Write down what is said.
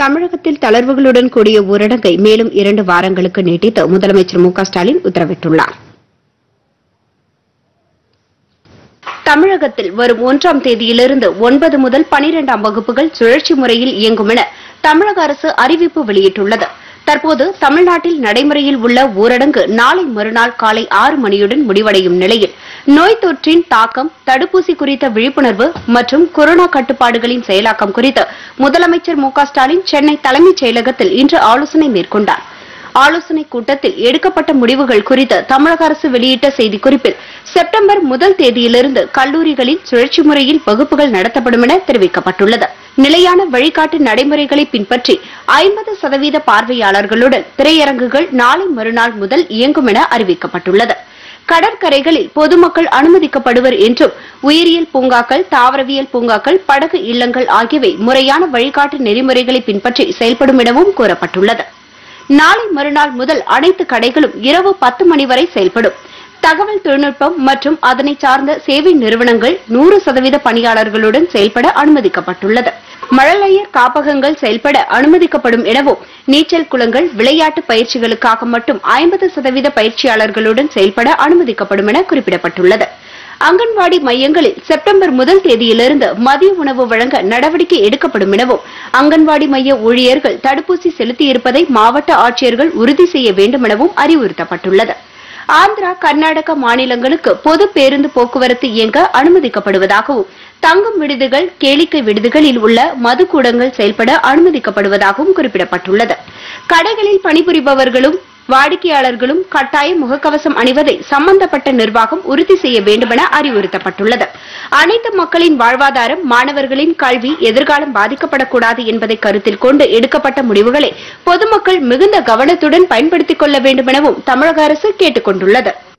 தமிழகத்தில் தளர்வுகளுடன் கூடிய ஊரடங்கை மேலும் இரண்டு வாரங்களுக்கு நீட்டித்து முதலமைச்சர் மு க ஸ்டாலின் உத்தரவிட்டுள்ளார் தமிழகத்தில் வரும் ஒன்றாம் தேதியிலிருந்து ஒன்பது முதல் பனிரெண்டாம் வகுப்புகள் சுழற்சி முறையில் இயங்கும் என தமிழக அரசு அறிவிப்பு வெளியிட்டுள்ளது தற்போது தமிழ்நாட்டில் நடைமுறையில் உள்ள ஊரடங்கு நாளை மறுநாள் காலை ஆறு மணியுடன் முடிவடையும் நிலையில் நோய் தொற்றின் தாக்கம் தடுப்பூசி குறித்த விழிப்புணர்வு மற்றும் கொரோனா கட்டுப்பாடுகளின் செயலாக்கம் குறித்து முதலமைச்சர் மு க ஸ்டாலின் சென்னை தலைமைச் செயலகத்தில் இன்று ஆலோசனை மேற்கொண்டார் ஆலோசனைக் கூட்டத்தில் எடுக்கப்பட்ட முடிவுகள் குறித்து தமிழக அரசு வெளியிட்ட செய்திக்குறிப்பில் செப்டம்பர் முதல் தேதியிலிருந்து கல்லூரிகளில் சுழற்சி முறையில் வகுப்புகள் நடத்தப்படும் என தெரிவிக்கப்பட்டுள்ளது நிலையான வழிகாட்டு நடைமுறைகளை பின்பற்றி ஐம்பது சதவீத பார்வையாளர்களுடன் திரையரங்குகள் நாளை மறுநாள் முதல் இயங்கும் என அறிவிக்கப்பட்டுள்ளது கடற்கரைகளில் பொதுமக்கள் அனுமதிக்கப்படுவர் என்றும் உயிரியல் பூங்காக்கள் தாவரவியல் பூங்காக்கள் படகு இல்லங்கள் ஆகியவை முறையான வழிகாட்டு நெறிமுறைகளை பின்பற்றி செயல்படும் எனவும் கூறப்பட்டுள்ளது நாளை மறுநாள் முதல் அனைத்து கடைகளும் இரவு பத்து மணி வரை செயல்படும் தகவல் தொழில்நுட்பம் மற்றும் அதனை சார்ந்த சேவை நிறுவனங்கள் நூறு சதவீத பணியாளர்களுடன் செயல்பட அனுமதிக்கப்பட்டுள்ளது மழலையர் காப்பகங்கள் செயல்பட அனுமதிக்கப்படும் எனவும் நீச்சல் குளங்கள் விளையாட்டு பயிற்சிகளுக்காக மட்டும் ஐம்பது சதவீத பயிற்சியாளர்களுடன் செயல்பட அனுமதிக்கப்படும் என குறிப்பிடப்பட்டுள்ளது அங்கன்வாடி மையங்களில் செப்டம்பர் முதல் தேதியிலிருந்து மதிய உணவு வழங்க நடவடிக்கை எடுக்கப்படும் எனவும் அங்கன்வாடி மைய ஊழியர்கள் தடுப்பூசி செலுத்தியிருப்பதை மாவட்ட ஆட்சியர்கள் உறுதி செய்ய வேண்டும் எனவும் அறிவுறுத்தப்பட்டுள்ளது ஆந்திரா கர்நாடக மாநிலங்களுக்கு பொது பேருந்து போக்குவரத்து இயங்க அனுமதிக்கப்படுவதாகவும் தங்கும் விடுதிகள் கேளிக்கை விடுதிகளில் உள்ள மதுக்கூடங்கள் செயல்பட அனுமதிக்கப்படுவதாகவும் குறிப்பிடப்பட்டுள்ளது கடைகளில் பணிபுரிபவர்களும் வாடிக்கையாளர்களும் கட்டாய முகக்கவசம் அணிவதை சம்பந்தப்பட்ட நிர்வாகம் உறுதி செய்ய வேண்டுமென அறிவுறுத்தப்பட்டுள்ளது அனைத்து மக்களின் வாழ்வாதாரம் மாணவர்களின் கல்வி எதிர்காலம் பாதிக்கப்படக்கூடாது என்பதை கருத்தில் கொண்டு எடுக்கப்பட்ட முடிவுகளை பொதுமக்கள் மிகுந்த கவனத்துடன் பயன்படுத்திக் கொள்ள வேண்டுமெனவும் தமிழக அரசு கேட்டுக் கொண்டுள்ளது